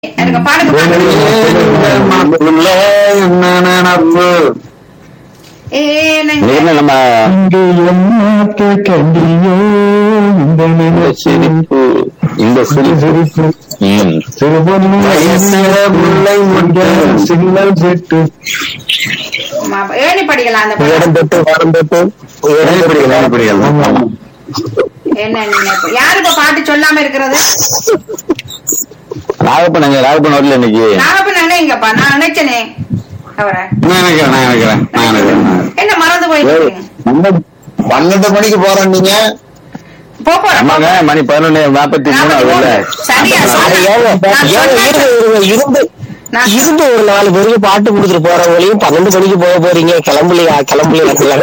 எனக்கு பாடுங்க பாடுங்க உள்ள என்ன நினப்பு ஏ இது என்ன நம்ம என்னாட்டு கண்டியோ இந்த இந்த சிரிப்பு இந்த சிரிப்பு சிரிப்பு ம். சிறுபொண்ணு வயசுல முல்லை முட்டை. சிக்னல் செட்டு மா- ஏணி படிக்கலாம் அந்த பாட்டு. இடம் தொட்டு வாரம் தொட்டு வேலைப்படிகள், வேலைப்படிகள். ஆமா, ஆமா. என்ன நினைப்பு யாரு இப்ப பாட்டு சொல்லாம இருக்கிறது ராகப்பன் எங்க ராகப்பன் வரல இன்னைக்கு நான் அப்ப நினைங்கப்பா நான் நினைச்சனே அவரை நான் நினைக்கிறேன் நான் நினைக்கிறேன் நான் நினைக்கிறேன் என்ன மறந்து போயிட்டு பன்னெண்டு மணிக்கு போறோம் நீங்க போ போறேன் ஆமாங்க மணி பதினொன்னு நாற்பத்தி மூணு ஆகுதுல்ல சரியா சொன்னேன். நான் சொன்னேன். இருந்து நான் இருந்து ஒரு நாலு பேருக்கு பாட்டு கொடுத்துட்டு போறவங்களையும் பன்னெண்டு மணிக்கு போக போறீங்க கிளம்பலையா கிளம்பலையா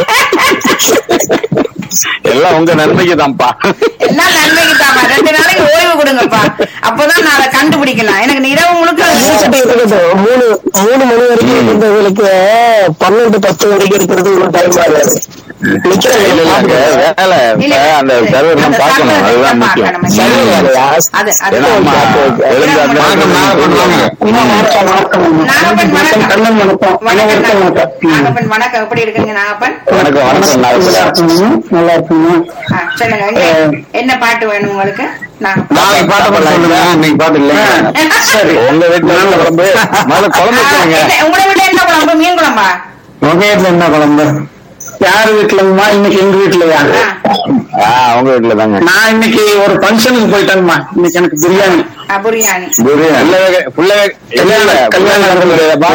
எல்லாம் உங்க நன்மைக்கு தான்ப்பா எல்லாம் நன்மைக்கு தாமா ரெண்டு நாளைக்கு ஓய்வு கொடுங்கப்பா அப்பதான் நான் அதை கண்டுபிடிக்கலாம் எனக்கு இந்த இரவு முழுக்க இருக்கட்டும் இருக்கட்டும் மூணு மூணு மணி வரைக்கும் இருந்தவங்களுக்கு பன்னெண்டு பத்து வரைக்கும் இருக்கிறது ஒரு டைம் ஆகாது இல்ல, இல்ல, அங்க வேலை இப்ப அந்த சர்வர் எல்லாம் பார்க்கணும் அதுதான் முக்கியம் அது அது ஏன்னா, ஆமா, எழுந்து அந்த வணக்கம், வணக்கம். நாகப்பன் வணக்கம் வணக்கம் நாகப்பன் வணக்கம் எப்படி இருக்கீங்க நாகப்பன் வணக்கம் வணக்கம் நாகப்பன். நல்லா இருக்குங்க ஆ, சொல்லுங்க இங்க என்ன பாட்டு வேணும் உங்களுக்கு நாகப்பன் நாளைக்கு பாட்டு சொல்லுங்க இன்னைக்கு பாட்டு இல்ல சரி உங்க வீட்டுல என்ன குழம்பு முதல்ல குழம்பு ஆ, வச்சுருங்க என்ன- உங்களை விட என்ன குழம்பு மீன் குழம்பா உங்க வீட்டுல என்ன குழம்பு யார் வீட்டுலங்கம்மா இன்னைக்கு எங்க வீட்டுலயா ஆ, ஆ உங்க வீட்டுல தாங்க நான் இன்னைக்கு ஒரு ஃபங்க்ஷனுக்கு போயிட்டேங்கம்மா இன்னைக்கு எனக்கு பிரியாணி ஆ, பிரியாணி புள்ள வேக- புள்ள வேக- இல்ல, கல்யாணம் புள்ள சாப்பாடு கிடையாதுப்பா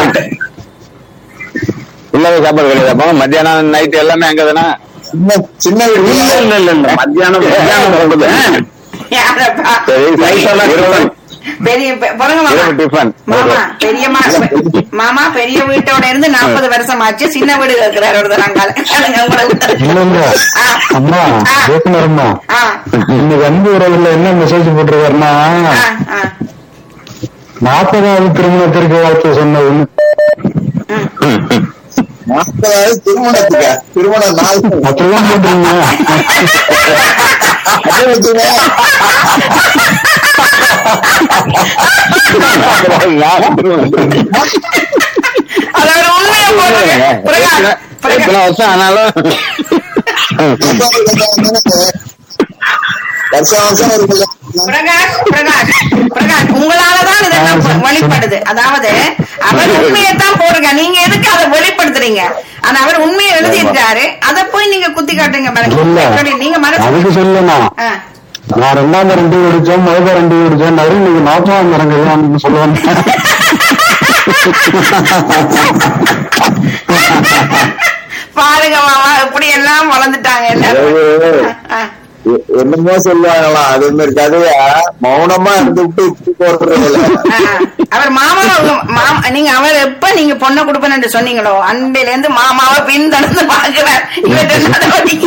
புள்ள வேக சாப்பாடு கிடையாதுப்பா மத்தியானம் நைட் எல்லாமே அங்க தானே சின்ன சின்ன வீடு இல்ல இல்ல இல்ல இல்ல மத்தியானம் மத்தியானம் குழம்பு யாரப்பா சரி Night எல்லாம் இரவு பெரிய பெ- சொல்லுங்க மாமா இரவு டிஃபன் மாமா பெரிய மா பெ- மாமா பெரிய வீட்டோட இருந்து நாற்பது வருஷம் ஆச்சு சின்ன வீடு இருக்கிறார் ஒருத்தர் அங்கால அதுங்க உங்களை விட்டு. இல்ல இல்ல ஆ. அம்மா ஆ. பேசுனருமா ஆ, இன்னைக்கு அன்பு உறவுல என்ன மெசேஜ் போட்டிருக்காருன்னா ஆ, ஆ. நாற்பதாவது திருமணத்திற்கு வாழ்த்து சொன்னதுன்னு நாற்பதாவது திருமணத்துக்கு திருமணம் நாள் அப்படிதான் போட்டுருங்க அதே வச்சுங்க. அது அவர் உண்மையை போடுங்க பிரகாஷ் எத்தனை பிரகாஷ் வருஷம் ஆனாலும் வருஷம் வருஷம் ஒரு கல்யாணம். பிரகாஷ் பிரகாஷ் பிரகாஷ் உங்களாலதான் இதெல்லாம் வ- வெளிப்படுது அதாவது அவர் உண்மையைத்தான் போடுங்க நீங்க எதுக்கு அதை வெளிப்படுத்துறீங்க ஆனா அவர் உண்மையை எழுதியிருக்காரு அதை போய் நீங்க குத்தி காட்டுங்க பாருங்க இல்ல எப்படி நீங்க மனசு அதுக்கு சொல்லணும்னா ஆ. நான் ரெண்டாம் ரெண்டு குடிச்சேன் முதல் ரெண்டு குடிச்சேன் நடு நீங்க நாற்பதாம் இறங்குதான் சொல்லுவாங்க பாருங்க மாமா எப்படி எல்லாம் வளர்ந்துட்டாங்க எல்லாரும் ஆ, ஆ. எ- என்னமோ சொல்லுவாங்களாம் அதே மாதிரி கதைய மௌனமா இருந்துட்டு உப்பு போடுறது இல்ல. ஆ, அவர் மாமாவை உங்க- மாமா நீங்க அவர் எப்ப நீங்க பொண்ணை கொடுப்பேன்னு சொன்னீங்களோ அன்பில இருந்து மாமாவை பின்தொடர்ந்து பாக்குறார் இவற்றை நடவடிக்கை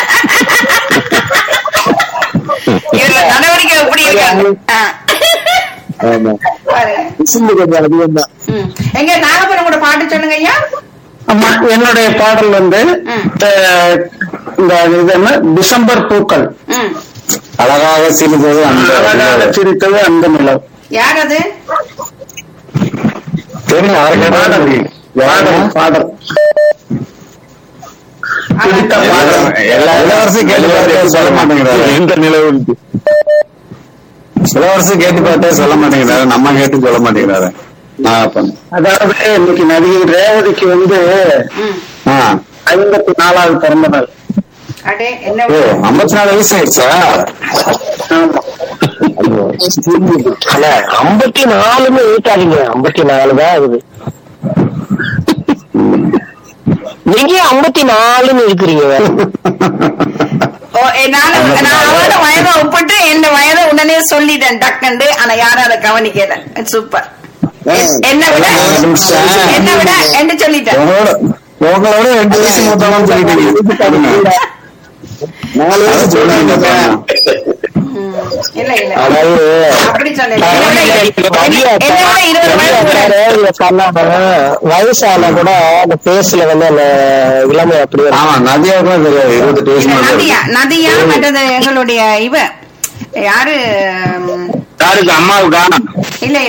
இதுல நடவடிக்கை எப்படி இருக்காங்க ஆ. ஆமா. பாருங்க. விசில் கொஞ்சம் அதிகம் தான் ம். எங்க நாகப்பழம் கூட பாட்டு சொல்லுங்க ஐயா ஆமா என்னுடைய பாடல் வந்து ம். அஹ், இந்த இது என்ன டிசம்பர் பூக்கள் ம். அழகாக சிரித்தது அந்த அழகாக சிரித்தது அந்த நிலவு யார் அது தெரியும் அவருக்கு பாடல் பாடல் பாடல் பிடித்த பாடல் எல்லா இளவரசும் கேட்டு பார்த்தே சொல்ல மாட்டேங்கிறாரு எந்த நிலவு இளவரசும் கேட்டு பார்த்தே சொல்ல மாட்டேங்கிறாரு நம்ம கேட்டு சொல்ல மாட்டேங்கிறாரு நாகப்பன் அதாவது இன்னைக்கு நடிகை ரேவதிக்கு வந்து ம். ஆ ஐம்பத்தி நாலாவது பிறந்த நாள் அடே என்ன ஓ ஐம்பத்தி நாலு வயசு ஆயிடுச்சா ஆமா அல்ல ஐம்பத்தி நாலுன்னு இருக்காதீங்க ஐம்பத்தி நாலு தான் ஆகுது நீங்க ஐம்பத்தி நாலுன்னு இருக்கிறீங்க வேற. ஓ, ஏ, நானும் நான் அவரோட வயதை ஒப்பிட்டு என் வயதை உடனே சொல்லிட்டேன் டக்குண்டு ஆனா யாரும் அதை கவனிக்கல சூப்பர் என்ன விட என்ன விட என்று சொல்லிட்டேன் உங்களோட உங்களோட ரெண்டு வயசு மூத்தவங்க சொல்லிட்டீங்க நாலு வயசு சொல்லுவாங்க ம். இல்ல இல்ல அதாவது அப்படி சொல்லல என்னை விட- பெரிய என்னை விட இருபது வயசு கூட இங்க சொன்னாங்க, வயசான கூட அந்த பேஸ்ல வந்து அந்த இளமை அப்படியே ஆமா நதியாவுக்கும் தெரியாது இருபத்தெட்டு வயசு இல்ல, மட்டும் நதியா நதியா மற்றது எங்களுடைய இவ யாரு ம், யாருக்கு அம்மாவுக்கா இல்ல